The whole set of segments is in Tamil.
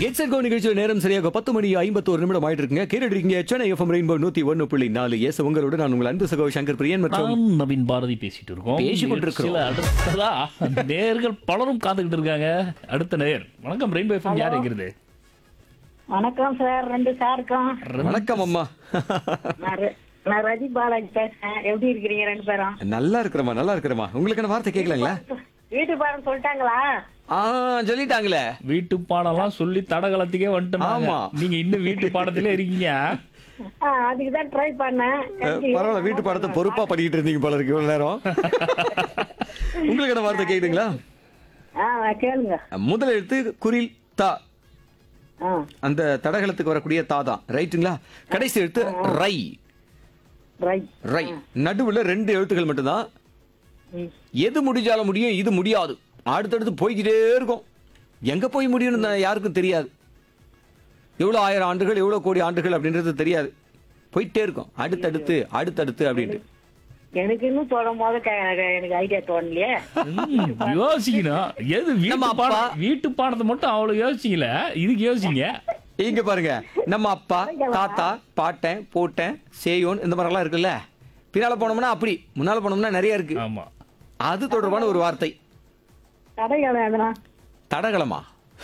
கெட்ஸ் அண்ட் கோ நிகழ்ச்சியில் நேரம் சரியாக பத்து மணி ஐம்பத்தோரு நிமிடம் ஆயிட்டு இருக்குங்க கேட்டுட்டு இருக்கீங்க சென்னை எஃப்எம் ரெயின்போ நூத்தி ஒன்னு புள்ளி நாலு எஸ் உங்களோட நான் உங்கள் அன்பு சகோ சங்கர் பிரியன் மற்றும் நான் நவீன் பாரதி பேசிட்டு இருக்கோம் பேசிக் கொண்டிருக்கிறோம். சில அடுத்ததா நேர்கள் பலரும் காத்துக்கிட்டு இருக்காங்க அடுத்த நேர் வணக்கம் ரெயின்போ எஃப்எம் யார் எங்கிறது வணக்கம் சார் ரெண்டு சாருக்கும் வணக்கம் அம்மா நான் ர- நான் ரஜி பாலாஜி பேசுறேன் எப்படி இருக்கிறீங்க ரெண்டு பேரும் நல்லா இருக்கிறமா நல்லா இருக்கிறமா உங்களுக்கு என்ன வார்த்தை கேட்கலாங்களா வீட்டு பாடம் சொல்லிட்டாங்களா ஆ சொல்லிட்டாங்களே வீட்டு பாடம்லாம் சொல்லி தடகளத்துக்கே வந்துட்டோம் ஆமா. நீங்க இன்னும் வீட்டு பாடத்திலே இருக்கீங்க ஆ, அதுக்கு தான் ட்ரை பண்ணேன் அஹ், பரவாயில்ல வீட்டு பாடத்தை பொறுப்பா பண்ணிட்டு இருந்தீங்க போல இருக்கு இவ்வளவு நேரம் உங்களுக்கு என்ன வார்த்தை கேக்குதுங்களா ஆ கேளுங்க முதல் எழுத்து குரில் தா ஆ அந்த தடகளத்துக்கு வரக்கூடிய தா தான் ரைட்டுங்களா கடைசி எழுத்து ரை ரைட் ரை நடுவுல ரெண்டு எழுத்துக்கள் மட்டும்தான் ம். எது முடிஞ்சாலும் முடியும் இது முடியாது அடுத்தடுத்து போய்கிட்டே இருக்கும் எங்க போய் முடியும்னு நான் யாருக்கும் தெரியாது எவ்வளவு ஆயிரம் ஆண்டுகள் எவ்வளவு கோடி ஆண்டுகள் அப்படின்றது தெரியாது போயிட்டே இருக்கும் அடுத்தடுத்து அடுத்தடுத்து அப்படின்ட்டு எனக்கு இன்னும் சொல்லும் போது க- எனக்கு ஐடியா தோணலையே ம், யோசிக்கணும் எது நம்ம வீட்டு அப்பா- பாடம் வீட்டு பாடத்தை மட்டும் அவ்வளவு யோசிக்கல இதுக்கு யோசிங்க இங்க பாருங்க நம்ம அப்பா தாத்தா பாட்டன் போட்டன் சேயோன் இந்த மாதிரி எல்லாம் இருக்குல்ல பின்னால போனோம்னா அப்படி முன்னால போனோம்னா நிறைய இருக்கு ஆமா அது தொடர்பான ஒரு வார்த்தை கடைகள் எதுனா தடகளமா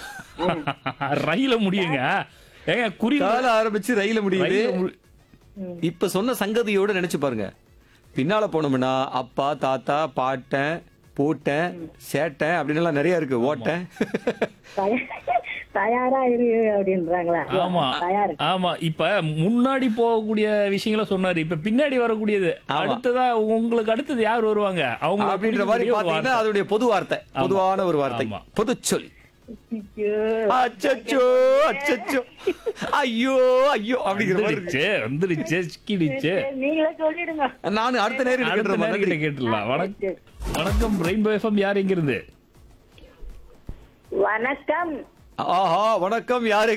ரயில முடியுங்க ஏங்க குறி கால ஆரம்பிச்சு ரயில முடியுது ரயில மு- இப்ப சொன்ன சங்கதியோட நினைச்சு பாருங்க பின்னால போனோம்னா அப்பா தாத்தா பாட்டன் பூட்டன் சேட்டன் அப்படின்னு எல்லாம் நிறைய இருக்கு ஓட்டன் தய- தயாரா இரு அப்படின்றாங்களா ஆமா தயார் ஆமா இப்ப முன்னாடி போகக்கூடிய விஷயங்கள சொன்னாரு இப்ப பின்னாடி வரக்கூடியது ஆமா. அடுத்ததா உங்களுக்கு அடுத்தது யார் வருவாங்க அவங்க அப்படின்ற மாதிரி பாத்தீங்கன்னா அதோடைய பொது வார்த்தை பொதுவான ஒரு வார்த்தை ஆமா. பொது சொல் ஐயோ. அச்சச்சோ அச்சச்சோ ஐயோ ஐயோ அப்படிங்கிற மாதிரி இருக்கு. வந்துடுச்சு வந்துடுச்சு சிக்கிடுச்சு நீங்களே சொல்லிடுங்க நான் அடுத்த நேரம் அடுத்த இருக்கின்ற நேரம் கிட்ட மாதிரி கேட்டுடலாம் வணக்கம் வணக்கம் ரெயின்போ எஃப்எம் யார் எங்க இருந்து வணக்கம் ஆஹா வணக்கம் யாரு